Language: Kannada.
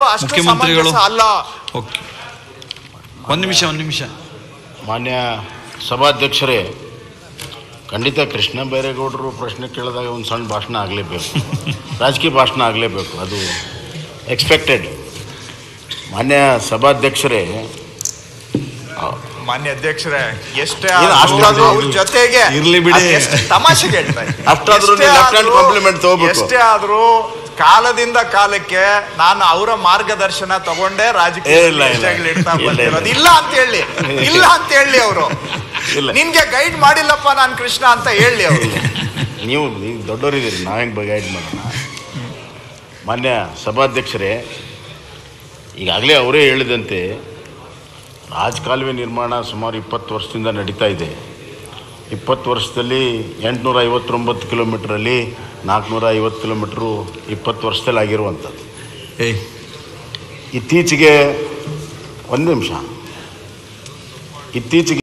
ಅಷ್ಟು ಮುಖ್ಯಮಂತ್ರಿಗಳು ಸಮಂಜಸ ಅಲ್ಲ ಓಕೆ ಒಂದು ನಿಮಿಷ ಒಂದು ನಿಮಿಷ ಮಾನ್ಯ ಸಭಾಧ್ಯಕ್ಷರೇ ಖಂಡಿತ ಕೃಷ್ಣ ಬೈರೇಗೌಡರು ಪ್ರಶ್ನೆ ಕೇಳಿದಾಗ ಒಂದು ಸಣ್ಣ ಭಾಷಣ ಆಗಲೇಬೇಕು ರಾಜಕೀಯ ಭಾಷಣ ಆಗಲೇಬೇಕು ಅದು ಎಕ್ಸ್ಪೆಕ್ಟೆಡ್ ಮಾನ್ಯ ಸಭಾಧ್ಯಕ್ಷರೇ ಮಾನ್ಯ ಅಧ್ಯಕ್ಷರೇ ಎಷ್ಟೇ ಇಲ್ಲ, ಆದ್ರೂ ಅಷ್ಟಾದ್ರೂ ಅವ್ರ ಜೊತೆಗೆ ಇರ್ಲಿ ಬಿಡಿ. ಅದ್ ಎಷ್ಟು ತಮಾಷೆಗೆ ಹೇಳ್ತಾ ಇದ್ದೀನಿ. ಅಷ್ಟಾದ್ರೂ ಎಷ್ಟೇ ನೀವು left hand ಆದ್ರೂ- compliment ತಗೋಬೇಕು. ಎಷ್ಟೇ ಆದ್ರೂ ಕಾಲದಿಂದ ಕಾಲಕ್ಕೆ ನಾನು ಅವರ ಮಾರ್ಗದರ್ಶನ ತಗೊಂಡೇ ರಾಜಕೀಯ ಇಲ್ಲ, ಇಲ್ಲ. ವಿಷಯಗಳು ಇಡ್ತಾ ಇಲ್ಲ, ಬಂದಿರೋದು ಇಲ್ಲ. ಇಲ್ಲ ಅಂತ ಹೇಳಿ ಇಲ್ಲ ಅಂತ ಹೇಳಿ ಅವರು ಇಲ್ಲ. ನಿನ್ಗೆ ಗೈಡ್ ಮಾಡಿಲ್ಲಪ್ಪ ನಾನು ಕೃಷ್ಣ ಅಂತ ಹೇಳಿ ಅವರು ನೀವು ನೀವು ದೊಡ್ಡವರಿದ್ದೀರಿ ನಾವು ಹೆಂಗೆ ಗೈಡ್ ಮಾಡೋಣ ಮಾನ್ಯ ಸಭಾಧ್ಯಕ್ಷರೇ ಈಗಾಗಲೇ ಅವರೇ ಹೇಳಿದಂತೆ ರಾಜಕಾಲುವೆ ನಿರ್ಮಾಣ ಸುಮಾರು ಇಪ್ಪತ್ತು ವರ್ಷದಿಂದ ನಡೀತಾ ಇದೆ ಇಪ್ಪತ್ತು ವರ್ಷದಲ್ಲಿ ಎಂಟುನೂರ ಐವತ್ತೊಂಬತ್ತು ಕಿಲೋಮೀಟ್ರಲ್ಲಿ ನಾಲ್ಕುನೂರ ಐವತ್ತು ಕಿಲೋಮೀಟ್ರು ಇಪ್ಪತ್ತು ವರ್ಷದಲ್ಲಿ ಆಗಿರುವಂಥದ್ದು ಏಯ್ ಇತ್ತೀಚೆಗೆ ಒಂದು ನಿಮಿಷ ಇತ್ತೀಚೆಗೆ